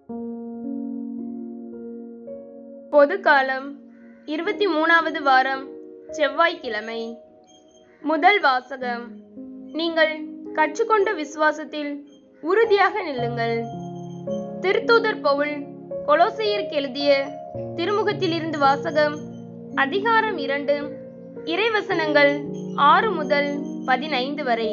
பொதுக்காலம் இருபத்தி மூணாவது வாரம் செவ்வாய்க்கிழமை முதல் வாசகம் நீங்கள் கற்றுக்கொண்ட விசுவாசத்தில் உறுதியாக நில்லுங்கள் திருத்தூதர் பவுல் கொலோசையருக்கு எழுதிய திருமுகத்திலிருந்து வாசகம் அதிகாரம் இரண்டு இறைவசனங்கள் ஆறு முதல் பதினைந்து வரை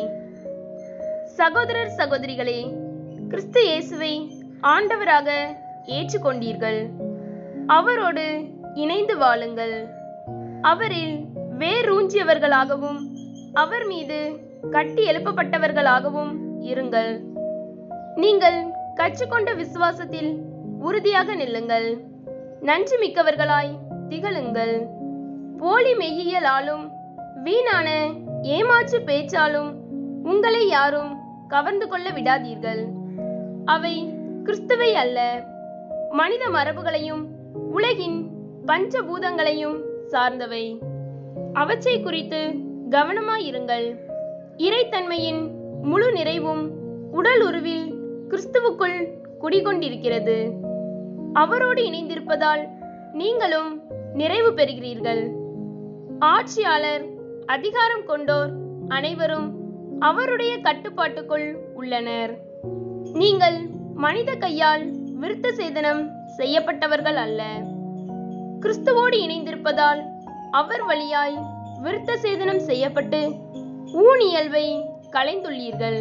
சகோதரர் சகோதரிகளே கிறிஸ்து இயேசுவை ஆண்டவராக ஏற்றுக்கொண்டீர்கள் அவரோடு இணைந்து வாழுங்கள் அவரில் வேரூன்றியவர்களாகவும் அவர் மீது கட்டி எழுப்பப்பட்டவர்களாகவும் இருங்கள் நீங்கள் கற்றுக்கொண்ட விசுவாசத்தில் உறுதியாக நில்லுங்கள் நன்றி மிக்கவர்களாய் திகழுங்கள் போலி மெய்யியலாலும் வீணான ஏமாற்று பேச்சாலும் உங்களை யாரும் கவர்ந்து கொள்ள விடாதீர்கள் அவை கிறிஸ்துவை அல்ல மனித மரபுகளையும் உலகின் பஞ்சபூதங்களையும் சார்ந்தவை அவற்றை குறித்து கவனமாயிருங்கள் இறைத்தன்மையின் முழு நிறைவும் உடல் உருவில் கிறிஸ்துவுக்குள் குடிகொண்டிருக்கிறது அவரோடு இணைந்திருப்பதால் நீங்களும் நிறைவு பெறுகிறீர்கள் ஆட்சியாளர் அதிகாரம் கொண்டோர் அனைவரும் அவருடைய கட்டுப்பாட்டுக்குள் உள்ளனர் நீங்கள் மனித கையால் விருத்த சேதனம் செய்யப்பட்டவர்கள் அல்ல கிறிஸ்துவோடு இணைந்திருப்பதால் அவர் வழியாய் விருத்த சேதனம் செய்யப்பட்டு ஊனியல்வை களைந்துள்ளீர்கள்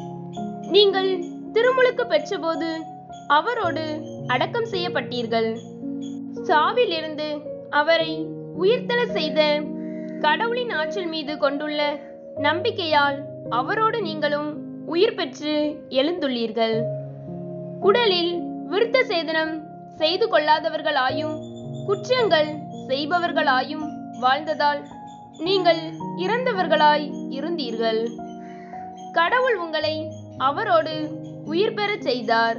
நீங்கள் திருமுழுக்கு பெற்றபோது அவரோடு அடக்கம் செய்யப்பட்டீர்கள் சாவிலிருந்து அவரை உயிர்த்தெழ செய்த கடவுளின் ஆற்றல் மீது கொண்டுள்ள நம்பிக்கையால் அவரோடு நீங்களும் உயிர் பெற்று எழுந்துள்ளீர்கள் உடலில் விருத்த சேதனம் செய்து கொள்ளாதவர்களாயும் குற்றங்கள் செய்பவர்களாயும் வாழ்ந்ததால் நீங்கள் இறந்தவர்களாய் இருந்தீர்கள் கடவுள் உங்களை அவரோடு உயிர் பெறச் செய்தார்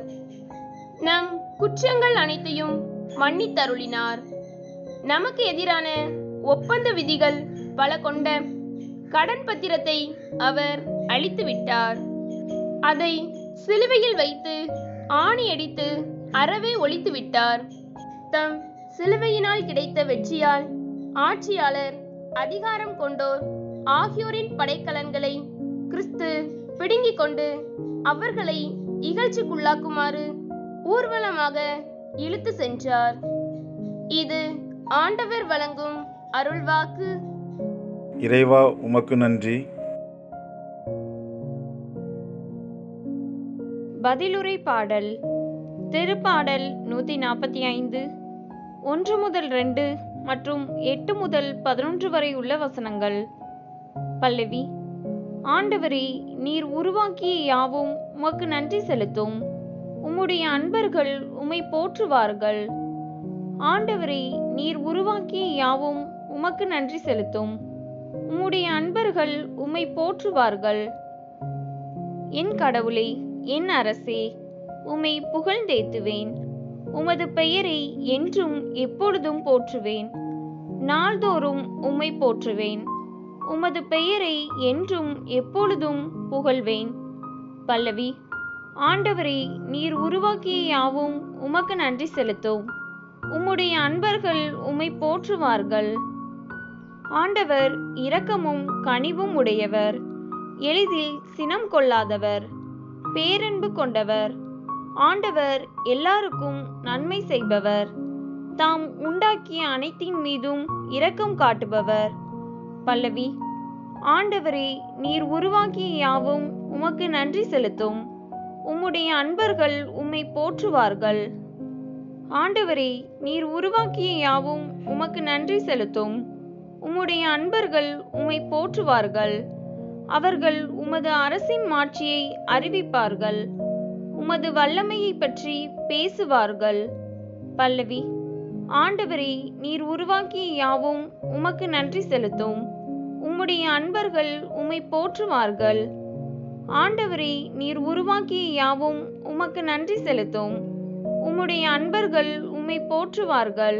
நம் குற்றங்கள் அனைத்தையும் மன்னித்தருளினார் நமக்கு எதிரான ஒப்பந்த விதிகள் பல கொண்ட கடன் பத்திரத்தை அவர் அழித்து விட்டார் அதை சிலுவையில் வைத்து ஆணி அடித்து அறவே ஒழித்து விட்டார் தம் சிலுவையினால் கிடைத்த வெற்றியால் ஆட்சியாளர் அதிகாரம் கொண்டோர் ஆகியோரின் படைக்கலன்களை கிறிஸ்து பிடுங்கிக் கொண்டு அவர்களை இகழ்ச்சிக்குள்ளாக்குமாறு ஊர்வலமாக இழுத்து சென்றார் இது ஆண்டவர் வழங்கும் அருள்வாக்கு இறைவா உமக்கு நன்றி பதிலுரை பாடல் திருப்பாடல் நூற்றி நாற்பத்தி ஐந்து ஒன்று முதல் ரெண்டு மற்றும் எட்டு முதல் பதினொன்று வரை உள்ள வசனங்கள் பல்லவி ஆண்டவரே நீர் உருவாக்கிய யாவும் உமக்கு நன்றி செலுத்தும் உம்முடைய அன்பர்கள் உம்மை போற்றுவார்கள் ஆண்டவரே நீர் உருவாக்கிய யாவும் உமக்கு நன்றி செலுத்தும் உம்முடைய அன்பர்கள் உம்மை போற்றுவார்கள் என் கடவுளே என் அரசே உம்மை புகழ்ந்தேத்துவேன் உமது பெயரை என்றும் எப்பொழுதும் போற்றுவேன் நாள்தோறும் உம்மை போற்றுவேன் உமது பெயரை என்றும் எப்பொழுதும் புகழ்வேன் பல்லவி ஆண்டவரே நீர் உருவாக்கிய யாவும் உமக்கு நன்றி செலுத்தும் உம்முடைய அன்பர்கள் உம்மை போற்றுவார்கள் ஆண்டவர் இரக்கமும் கனிவும் உடையவர் எளிதில் சினம் கொள்ளாதவர் பேரன்பு கொண்டவர் ஆண்டவர் எல்லாருக்கும் நன்மை செய்பவர் தாம் உண்டாக்கிய அனைத்தின் மீதும் இரக்கம் காட்டுபவர் பல்லவி ஆண்டவரே நீர் உருவாக்கிய யாவும் உமக்கு நன்றி செலுத்தும் உம்முடைய அன்பர்கள் உம்மை போற்றுவார்கள் ஆண்டவரே நீர் உருவாக்கிய யாவும் உமக்கு நன்றி செலுத்தும் உம்முடைய அன்பர்கள் உம்மை போற்றுவார்கள் அவர்கள் உமது அரசின் மாட்சியை அறிவிப்பார்கள் உமது வல்லமையை பற்றி பேசுவார்கள் பல்லவி ஆண்டவரே நீர் உருவாக்கிய யாவும் உமக்கு நன்றி செலுத்தும் உம்முடைய அன்பர்கள் உம்மை போற்றுவார்கள் ஆண்டவரே நீர் உருவாக்கிய யாவும் உமக்கு நன்றி செலுத்தும் உம்முடைய அன்பர்கள் உம்மை போற்றுவார்கள்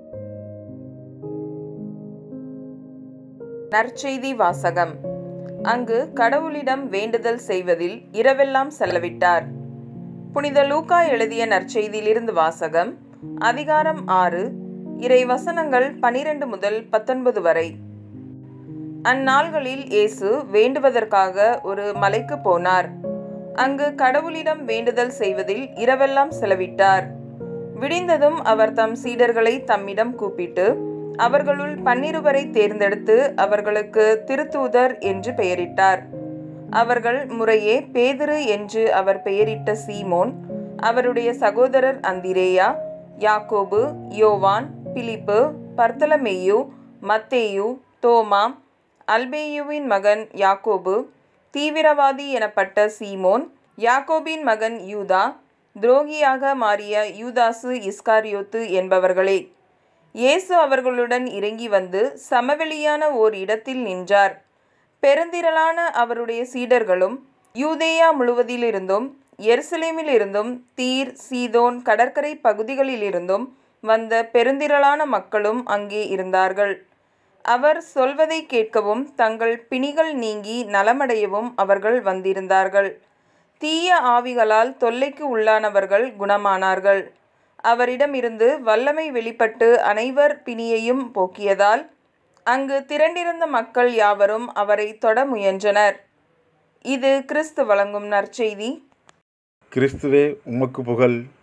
நற்செய்தி வாசகம் அங்கு கடவுளிடம் வேண்டுதல் செய்வதில் இரவெல்லாம் செலவிட்டார் புனித லூக்கா எழுதிய நற்செய்தியிலிருந்து வாசகம் அதிகாரம் ஆறு இறை வசனங்கள் பனிரெண்டு முதல் பத்தொன்பது வரை அந்நாள்களில் இயேசு வேண்டுவதற்காக ஒரு மலைக்கு போனார் அங்கு கடவுளிடம் வேண்டுதல் செய்வதில் இரவெல்லாம் செலவிட்டார் விடிந்ததும் அவர் தம் சீடர்களை தம்மிடம் கூப்பிட்டு அவர்களுள் பன்னிருவரை தேர்ந்தெடுத்து அவர்களுக்கு திருத்தூதர் என்று பெயரிட்டார் அவர்கள் முறையே பேதுரு என்று அவர் பெயரிட்ட சீமோன் அவருடைய சகோதரர் அந்திரேயா யாக்கோபு யோவான் பிலிப்பு பர்த்தலமேயு மத்தேயு தோமா அல்பேயுவின் மகன் யாக்கோபு தீவிரவாதி எனப்பட்ட சீமோன் யாக்கோபின் மகன் யூதா துரோகியாக மாறிய யூதாசு இஸ்காரியோத்து என்பவர்களே இயேசு அவர்களுடன் இறங்கி வந்து சமவெளியான ஓர் இடத்தில் நின்றார் பெருந்திரளான அவருடைய சீடர்களும் யூதேயா முழுவதிலிருந்தும் எருசலேமிலிருந்தும் தீர் சீதோன் கடற்கரை பகுதிகளிலிருந்தும் வந்த பெருந்திரளான மக்களும் அங்கே இருந்தார்கள் அவர் சொல்வதை கேட்கவும் தங்கள் பிணிகள் நீங்கி நலமடையவும் அவர்கள் வந்திருந்தார்கள் தீய ஆவிகளால் தொல்லைக்கு உள்ளானவர்கள் குணமானார்கள் அவரிடமிருந்து வல்லமை வெளிப்பட்டு அனைவர் பிணியையும் போக்கியதால் அங்கு திரண்டிருந்த மக்கள் யாவரும் அவரை தொட முயன்றனர் இது கிறிஸ்து வழங்கும் நற்செய்தி கிறிஸ்துவே உமக்கு புகழ்